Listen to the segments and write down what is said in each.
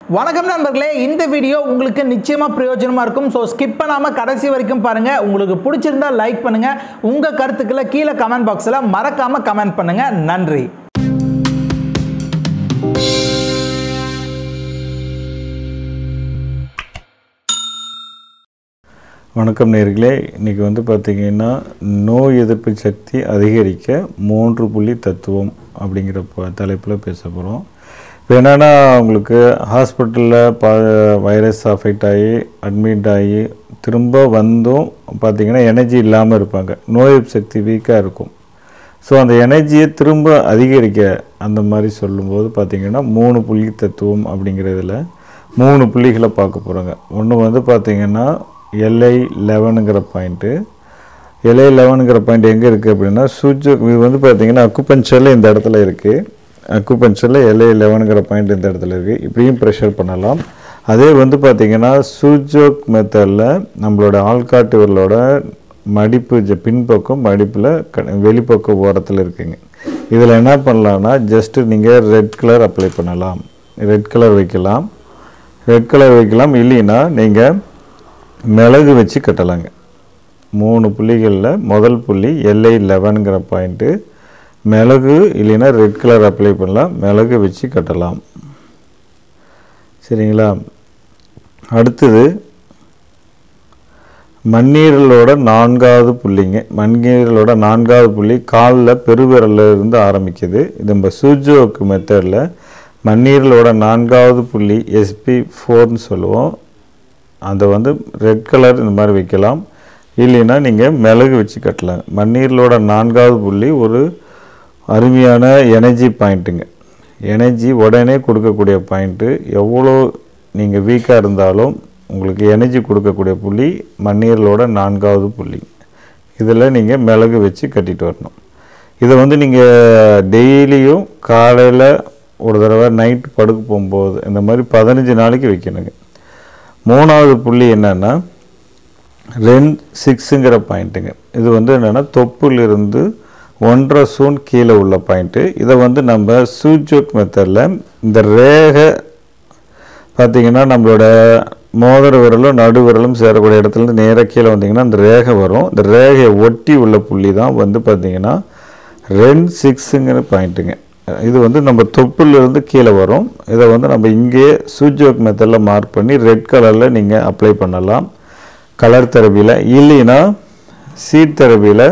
வணக்கம் நண்பர்களே இந்த வீடியோ உங்களுக்கு நிச்சயமாக பிரயோஜனமாக இருக்கும் ஸோ ஸ்கிப் பண்ணாமல் கடைசி வரைக்கும் பாருங்கள் உங்களுக்கு பிடிச்சிருந்தா லைக் பண்ணுங்கள் உங்கள் கருத்துக்களை கீழே கமெண்ட் பாக்ஸில் மறக்காமல் கமெண்ட் பண்ணுங்கள் நன்றி வணக்கம் நேர்களே இன்றைக்கி வந்து பார்த்திங்கன்னா நோய் எதிர்ப்பு சக்தி அதிகரிக்க மூன்று புள்ளி தத்துவம் அப்படிங்கிற ப தலைப்பில் பேச போகிறோம் இப்போ என்னென்னா உங்களுக்கு ஹாஸ்பிட்டலில் ப வைரஸ் அஃபெக்ட் ஆகி அட்மிட் ஆகி திரும்ப வந்தும் பார்த்திங்கன்னா எனர்ஜி இல்லாமல் இருப்பாங்க நோய் எதிர்ப்பு சக்தி வீக்காக இருக்கும் ஸோ அந்த எனர்ஜியை திரும்ப அதிகரிக்க அந்த மாதிரி சொல்லும்போது பார்த்திங்கன்னா மூணு புள்ளி தத்துவம் அப்படிங்கிறதுல மூணு புள்ளிகளை பார்க்க போகிறோங்க ஒன்று வந்து பார்த்திங்கன்னா எல்ஐ லெவனுங்கிற பாயிண்ட்டு எல்ஐ லெவனுங்கிற பாயிண்ட் எங்கே இருக்குது அப்படின்னா சூஜ் இது வந்து பார்த்திங்கன்னா அக்குபஞ்சரில் இந்த இடத்துல இருக்குது அக்குபஞ்சரில் எல்ஐ லெவனுங்கிற பாயிண்ட் இந்த இடத்துல இருக்குது இப்படியும் ப்ரெஷர் பண்ணலாம் அதே வந்து பார்த்திங்கன்னா சூஜோக் மெத்தடில் நம்மளோட ஆள்காட்டு விரலோட மடிப்பு ஜ- பின்பக்கம் மடிப்பில் க வெளிப்பக்க ஓரத்தில் இருக்குங்க இதில் என்ன பண்ணலான்னா ஜஸ்ட்டு நீங்கள் ரெட் கலர் அப்ளை பண்ணலாம் ரெட் கலர் வைக்கலாம் ரெட் கலர் வைக்கலாம் இல்லைன்னா நீங்கள் மிளகு வச்சு கட்டலாங்க மூணு புள்ளிகளில் முதல் புள்ளி எல்ஐ லெவனுங்கிற பாயிண்ட்டு மிளகு இல்லைன்னா ரெட் கலர் அப்ளை பண்ணலாம் மிளகு வச்சு கட்டலாம் சரிங்களா அடுத்தது மண்ணீரலோட நான்காவது புள்ளிங்க மண்ணீரலோட நான்காவது புள்ளி காலில் பெருவிரல்ல இருந்து ஆரம்பிக்குது இது நம்ம சூஜோக்கு மெத்தடில் மண்ணீரலோட நான்காவது புள்ளி எஸ்பி ஃபோர்னு சொல்லுவோம் அதை வந்து ரெட் கலர் இந்த மாதிரி வைக்கலாம் இல்லைன்னா நீங்கள் மிளகு வச்சு கட்டலாம் மண்ணீரலோட நான்காவது புள்ளி ஒரு அருமையான எனர்ஜி பாயிண்ட்டுங்க எனர்ஜி உடனே கொடுக்கக்கூடிய பாயிண்ட்டு எவ்வளோ நீங்கள் வீக்காக இருந்தாலும் உங்களுக்கு எனர்ஜி கொடுக்கக்கூடிய புள்ளி மண்ணீரலோட நான்காவது புள்ளி இதில் நீங்கள் மிளகு வச்சு கட்டிட்டு வரணும் இதை வந்து நீங்கள் டெய்லியும் காலையில் ஒரு தடவை நைட் படுக்க போகும்போது இந்த மாதிரி பதினஞ்சு நாளைக்கு வைக்கணுங்க மூணாவது புள்ளி என்னன்னா ரென் சிக்ஸுங்கிற பாயிண்ட்டுங்க இது வந்து என்னென்னா தொப்புலிருந்து ஒன்றரை சூன் கீழே உள்ள பாயிண்ட்டு இதை வந்து நம்ம சூஜோக் மெத்தடில் இந்த ரேகை பார்த்தீங்கன்னா நம்மளோட மோதிர விரலும் நடு விரலும் சேரக்கூடிய இடத்துலேருந்து நேராக கீழே வந்தீங்கன்னா அந்த ரேகை வரும் இந்த ரேகையை ஒட்டி உள்ள புள்ளி தான் வந்து பார்த்தீங்கன்னா ரென் சிக்ஸுங்கிற பாயிண்ட்டுங்க இது வந்து நம்ம தொப்புலேருந்து கீழே வரும் இதை வந்து நம்ம இங்கேயே சூஜோக் மெத்தடில் மார்க் பண்ணி ரெட் கலரில் நீங்கள் அப்ளை பண்ணலாம் கலர் தெரபியில் இல்லைன்னா சீட் தெரபியில்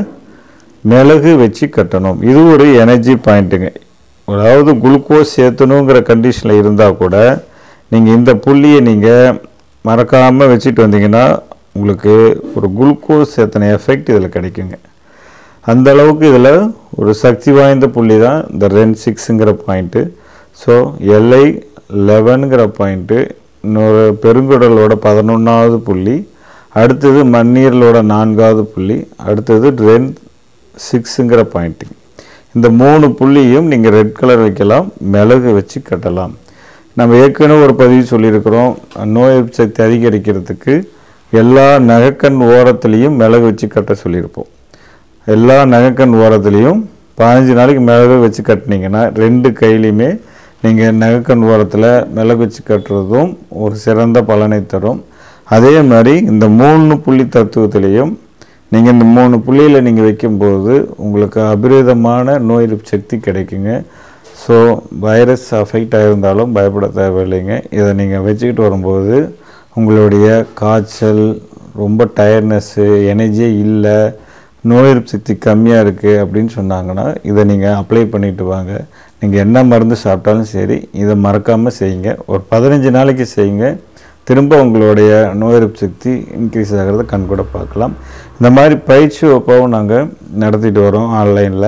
மிளகு வச்சு கட்டணும் இது ஒரு எனர்ஜி பாயிண்ட்டுங்க அதாவது குளுக்கோஸ் சேர்த்தணுங்கிற கண்டிஷனில் இருந்தால் கூட நீங்கள் இந்த புள்ளியை நீங்கள் மறக்காமல் வச்சுட்டு வந்தீங்கன்னா உங்களுக்கு ஒரு குளுக்கோஸ் சேர்த்தன எஃபெக்ட் இதில் கிடைக்குங்க அந்த அளவுக்கு இதில் ஒரு சக்தி வாய்ந்த புள்ளி தான் இந்த ரென் சிக்ஸுங்கிற பாயிண்ட்டு ஸோ எல்ஐ லெவனுங்கிற பாயிண்ட்டு இன்னொரு பெருங்குடலோட பதினொன்றாவது புள்ளி அடுத்தது மண்ணீரலோட நான்காவது புள்ளி அடுத்தது ரென் சிக்ஸுங்கிற பாயிண்ட்டு இந்த மூணு புள்ளியும் நீங்கள் ரெட் கலர் வைக்கலாம் மிளகு வச்சு கட்டலாம் நம்ம ஏற்கனவே ஒரு பதிவு சொல்லியிருக்கிறோம் நோய் எதிர்ப்பு சக்தி அதிகரிக்கிறதுக்கு எல்லா நகைக்கண் ஓரத்துலேயும் மிளகு வச்சு கட்ட சொல்லியிருப்போம் எல்லா நகைக்கண் ஓரத்துலேயும் பதினஞ்சு நாளைக்கு மிளகு வச்சு கட்டினீங்கன்னா ரெண்டு கையிலையுமே நீங்கள் நகைக்கண் ஓரத்தில் மிளகு வச்சு கட்டுறதும் ஒரு சிறந்த பலனை தரும் அதே மாதிரி இந்த மூணு புள்ளி தத்துவத்திலையும் நீங்கள் இந்த மூணு புள்ளியில் நீங்கள் வைக்கும்போது உங்களுக்கு அபிரீதமான நோய் எதிர்ப்பு சக்தி கிடைக்குங்க ஸோ வைரஸ் அஃபெக்ட் ஆகிருந்தாலும் பயப்பட தேவையில்லைங்க இதை நீங்கள் வச்சுக்கிட்டு வரும்போது உங்களுடைய காய்ச்சல் ரொம்ப டயர்ட்னஸ்ஸு எனர்ஜியே இல்லை நோய் எதிர்ப்பு சக்தி கம்மியாக இருக்குது அப்படின்னு சொன்னாங்கன்னா இதை நீங்கள் அப்ளை பண்ணிட்டு வாங்க நீங்கள் என்ன மருந்து சாப்பிட்டாலும் சரி இதை மறக்காமல் செய்யுங்க ஒரு பதினஞ்சு நாளைக்கு செய்யுங்க திரும்ப உங்களுடைய நோய் எதிர்ப்பு சக்தி இன்க்ரீஸ் ஆகிறத கண் கூட பார்க்கலாம் இந்த மாதிரி பயிற்சி வகுப்பாகவும் நாங்கள் நடத்திட்டு வரோம் ஆன்லைனில்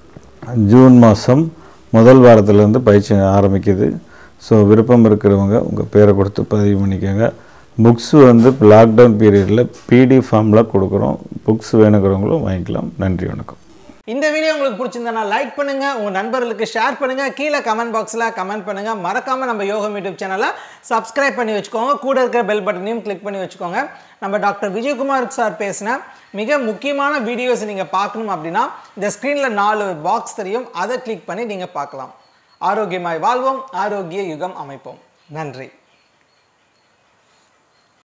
ஜூன் மாதம் முதல் வாரத்திலேருந்து பயிற்சி ஆரம்பிக்குது ஸோ விருப்பம் இருக்கிறவங்க உங்கள் பேரை கொடுத்து பதிவு பண்ணிக்கோங்க புக்ஸ் வந்து லாக்டவுன் பீரியடில் பிடி ஃபார்மில் கொடுக்குறோம் புக்ஸ் வேணுங்கிறவங்களும் வாங்கிக்கலாம் நன்றி வணக்கம் இந்த வீடியோ உங்களுக்கு பிடிச்சிருந்தா லைக் பண்ணுங்க உங்க நண்பர்களுக்கு ஷேர் பண்ணுங்க கீழே கமெண்ட் பாக்ஸ்ல கமெண்ட் பண்ணுங்க மறக்காம நம்ம யோகம் யூடியூப் சேனலை சப்ஸ்கிரைப் பண்ணி வச்சுக்கோங்க கூட இருக்கிற பெல் பட்டனையும் கிளிக் பண்ணி வச்சுக்கோங்க நம்ம டாக்டர் விஜயகுமார் சார் பேசின மிக முக்கியமான வீடியோஸ் நீங்க பார்க்கணும் அப்படின்னா இந்த ஸ்க்ரீன்ல நாலு பாக்ஸ் தெரியும் அதை கிளிக் பண்ணி நீங்க பார்க்கலாம் ஆரோக்கியமாய் வாழ்வோம் ஆரோக்கிய யுகம் அமைப்போம் நன்றி